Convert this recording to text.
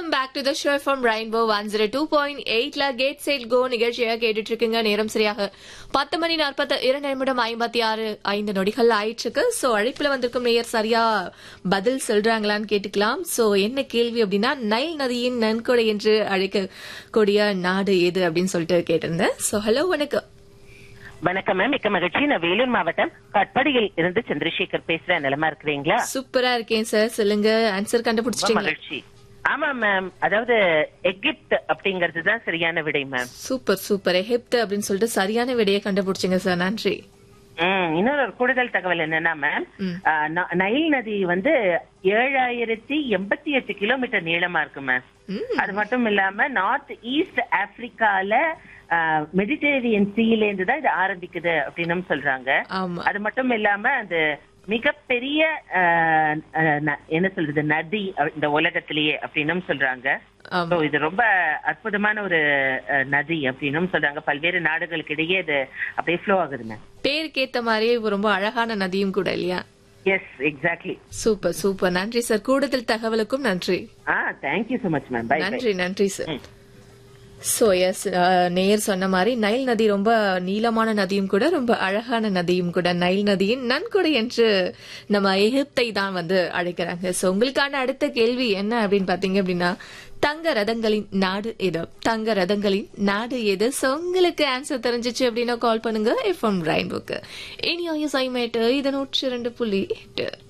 Welcome back to the show from rainbow one zero two point எயிட்ல கேட் சைட் கோ நிகழ்ச்சியாக கேட்டுட்டு இருக்கீங்க நேரம் சரியாக பத்து மணி நாற்பத்தி இரண்டு நிமிடம் ஐம்பத்தி ஆறு ஐந்து நொடிகள் ஆயிடுச்சுக்கு சோ அழைப்புல வந்திருக்கும் நேயர் சரியா பதில் சொல்றாங்களான்னு கேட்டுக்கலாம் சோ என்ன கேள்வி அப்படின்னா நைல் நதியின் நன்கொடை என்று அழைக்கக்கூடிய நாடு எது அப்படின்னு சொல்லிட்டு கேட்டிருந்தேன் சோ ஹலோ வணக்கம் வணக்கம் மேம் மிக்க மகிழ்ச்சி நான் வேலூர் மாவட்டம் கட்படியில் இருந்து சந்திரசேகர் பேசுறேன் நிலமா இருக்கிறீங்களா சூப்பரா இருக்கேன் சார் சொல்லுங்க ஆன்சர் ரொம்ப கண்டுபிடிச்சிட்டீங்களா மகிழ்ச்சி ஆமா மேம் அதாவது எகிப்த் அப்படிங்கிறது தான் சரியான விடை மேம் சூப்பர் சூப்பர் எகிப்து அப்படின்னு சொல்லிட்டு சரியான விடையை கண்டுபிடிச்சிங்க சார் நன்றி ம், இன்னொரு ஒரு கூடுதல் தகவல் என்னன்னா மேம் ம். ஆ, ந- நைல் நதி வந்து ஏழாயிரத்தி எண்பத்தி எட்டு கிலோமீட்டர் நீளமா இருக்கு மேம் ம். அது மட்டும் இல்லாம நார்த் ஈஸ்ட் ஆப்பிரிக்கால மெடிட்டரேனியன் சீல இருந்து தான் இது ஆரம்பிக்குது அப்படின்னு சொல்றாங்க ஆமா அது மட்டும் இல்லாம அந்த மிகப்பெரிய அஹ், அஹ், ந- என்ன சொல்றது நதி அஹ், இந்த உலகத்திலேயே அப்படின்னும் சொல்றாங்க ஆமா So, இது ரொம்ப அற்புதமான ஒரு அஹ், நதி அப்படின்னும் சொல்றாங்க பல்வேறு நாடுகளுக்கு இடையே இது அப்படியே ஃப்ளோ ஆகுதுங்க பேருக்கு ஏத்த மாதிரியே இது ரொம்ப அழகான நதியும் கூட இல்லையா எஸ் எக்ஸாக்ட்லி சூப்பர் சூப்பர் நன்றி சார் கூடுதல் தகவலுக்கும் நன்றி ah thank you so much ma'am bye bye நன்றி நன்றி சார் சோ எஸ் நேயர் சொன்ன மாதிரி நைல் நதி ரொம்ப நீளமான நதியும் கூட ரொம்ப அழகான நதியும் கூட நைல் நதியின் நன்கொடை என்று நம்ம எகிப்தை தான் வந்து அழைக்கிறாங்க சோ உங்களுக்கான அடுத்த கேள்வி என்ன அப்படின்னு பாத்தீங்க அப்படின்னா தங்க ரதங்களின் நாடு எது தங்க ரதங்களின் நாடு எது சோ உங்களுக்கு ஆன்சர் தெரிஞ்சிச்சு அப்படின்னா கால் பண்ணுங்க எஃப்எம் ரெயின்புக்கு இனி ஐஎஸ் ஐமேட்டு இது நூற்றி இரண்டு புள்ளி எட்டு